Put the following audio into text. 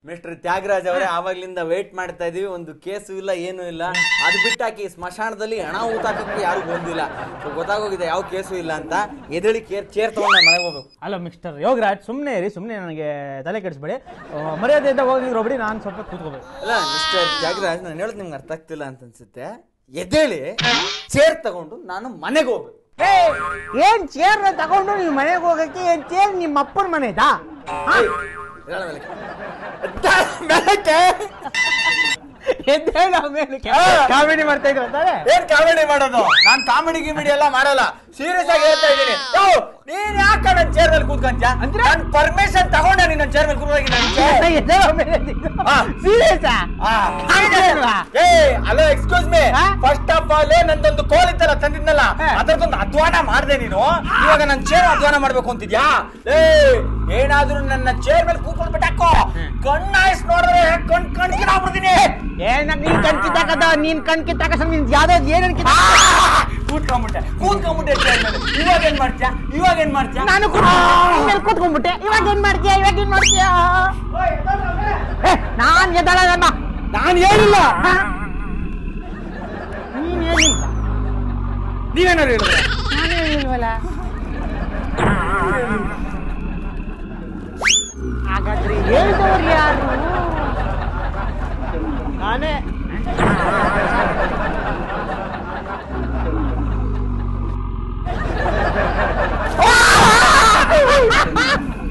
Mister Thyagaraj ಅವರೇ ಆವಾಗ್ಲಿಂದ wait ಮಾಡ್ತಾ ಇದೀವಿ ಒಂದು ಕೇಸು ಇಲ್ಲ ಏನು ಇಲ್ಲ ಅದು ಬಿಟ್ಟಾಕಿ ಸ್ಮಶಾನದಲ್ಲಿ ಹಣ ಊತಾಕಕ್ಕೆ ಯಾರು ಬಂದಿಲ್ಲ ಸೊ ಗೊತ್ತಾಗೋಗಿದೆ ಯಾವ ಕೇಸು ಇಲ್ಲ ಅಂತ ಎದಳಿ ಕೇರ್ ಚೇರ್ ತಗೊಂಡು ಮನೆಗೆ ಹೋಗ್ಬೇಕು ಅಲ್ಲ ಮಿಸ್ಟರ್ ಯೋಗರಾಜ್ ಸುಮ್ಮನೆ ಇರಿ ಸುಮ್ಮನೆ ನನಗೆ ತಲೆ ಕೆಡಿಸ್ಬೇಡಿ ಆ, ಮರ್ಯಾದೆಯಿಂದ ಹೋಗಿ ಹೋಗ್ಬಿಡಿ ನಾನು ಸ್ವಲ್ಪ ಕೂತ್ಕೋಬೇಕು ಅಲ್ಲ ಮಿಸ್ಟರ್ ತ್ಯಾಗರಾಜ್ ನಾನು ಹೇಳೋದು ನಿಮ್ಗೆ ಅರ್ಥ ಆಗ್ತಿಲ್ಲ ಅಂತ ಅನ್ಸುತ್ತೆ ಎದ್ದೇಳಿ ಚೇರ್ ತಗೊಂಡು ನಾನು ಮನೆಗೆ ಹೋಗ್ಬೇಕು ಏನ್ ಚೇರ್ ತಗೊಂಡು ನೀವು ಮನೆಗೆ ಹೋಗಕ್ಕೆ ಏನ್ ಚೇರ್ ನಿಮ್ಮ ಅಪ್ಪನ ಮನೆದಾ ಹೇಳ ಮೇಲಕ್ಕೆ. ಮೇಲಕ್ಕೆ. ಎದ್ದೇಳು ಆಮೇಲೆ ಕಾಮಿಡಿ ಮಾಡ್ತಾ ಇದ್ರ ತಾನೆ ಏನ್ ಕಾಮಿಡಿ ಮಾಡೋದು ನಾನ್ ಕಾಮಿಡಿ ಗಿಮಿಡಿ ಎಲ್ಲ ಮಾಡಲ್ಲ ಸೀರಿಯಸ್ ಆಗಿ ಹೇಳ್ತಾ ಇದ್ದೀನಿ ಯೋ, ನೀನ್ ಯಾಕ ನನ್ ಚೇರ್ ಮೇಲೆ ಕೂತ್ಕೊಂತ್ಯಾ ಅಂದ್ರೆ? ನನ್ ಪರ್ಮಿಷನ್ ತಗೊಂಡ ನೀನ್ ನನ್ ಚೇರ್ ಮೇಲೆ ಕೂತ್ಕೊಂಡಿದ್ದೀನಿ ಹಾ. ಸೀರಿಯಸ್ ಆ, ಕಾಮಿಡಿ ಅಲ್ವಾ? ಏ ಹಲೋ ಎಕ್ಸ್ಕ್ಯೂಸ್ ಮೀ ಹಾ? ಫಸ್ಟ್ ಆಫ್ ಆಲ್ ನಂದೊಂದು ಕೋಲ್ ಇತ್ತಲ್ಲ ತಂದಿದ್ನಲ್ಲ ಹಾ. ಅದರದೊಂದು ಅಧ್ವಾನ ಮಾಡ್ದೆ ನೀನು ಇವಾಗ ನನ್ ಚೇರ್ ಅಧ್ವಾನ ಮಾಡ್ಬೇಕು ಅಂತಿದ್ಯಾ ಏ ಏನಾದ್ರೂ ನನ್ನ ಚೇರ್ ಮೇಲೆ ಕೂತ್ಕೊಂಡು ಬಿಟ್ಟಾಕೋ ಕಣ್ಣಾಯ್ಸ್ ನೋಡಿದ್ರೆ ಕಣ್ ಕಣ್ ಕಿತ್ತಾಕ್ಬಿಡ್ತೀನಿ ಏನ ನೀನ್ ಕಣ್ ಕಿತ್ತಾಕದ ನೀನ್ ಕಣ್ ಕಿತ್ತಾಕ ನಿನ್ ಯಾವ್ದೋ ಏನೇನ್ ಕಿತ್ತ ಕೂತ್ಕೊಂಡ್ಬಿಟ್ಟೆ ಕೂತ್ಕೊಂಡ್ಬಿಟ್ಟೆ ಚೇರ್ ಮೇಲೆ ಇವಾಗ ಏನ್ ಮಾಡ್ತೀಯಾ ಇವಾಗ ಏನ್ ಮಾಡ್ತೀಯಾ ನಾನು ಕೂಡ ಮೇಲೆ ಕೂತ್ಕೊಂಡ್ಬಿಟ್ಟೆ ಇವಾಗ ಏನ್ ಮಾಡ್ತೀಯ ಇವಾಗ ಏನ್ ಮಾಡ್ತೀಯ ಏ, ನಾನ್ ಎದ್ದಾಳಲ್ಲ ನಾನು ಹೇಳಿಲ್ಲ ನೀನ್ ಹೇಳಿಲ್ಲ ನೀವೇನಾರು ಹೇಳಿದ್ರೆ ನಾನು ಹೇಳಿಲ್ವಲ್ಲ ಹಾಗಾದ್ರೆ ಹೇಳಿದವ್ರು ಯಾರು ನಾನೇ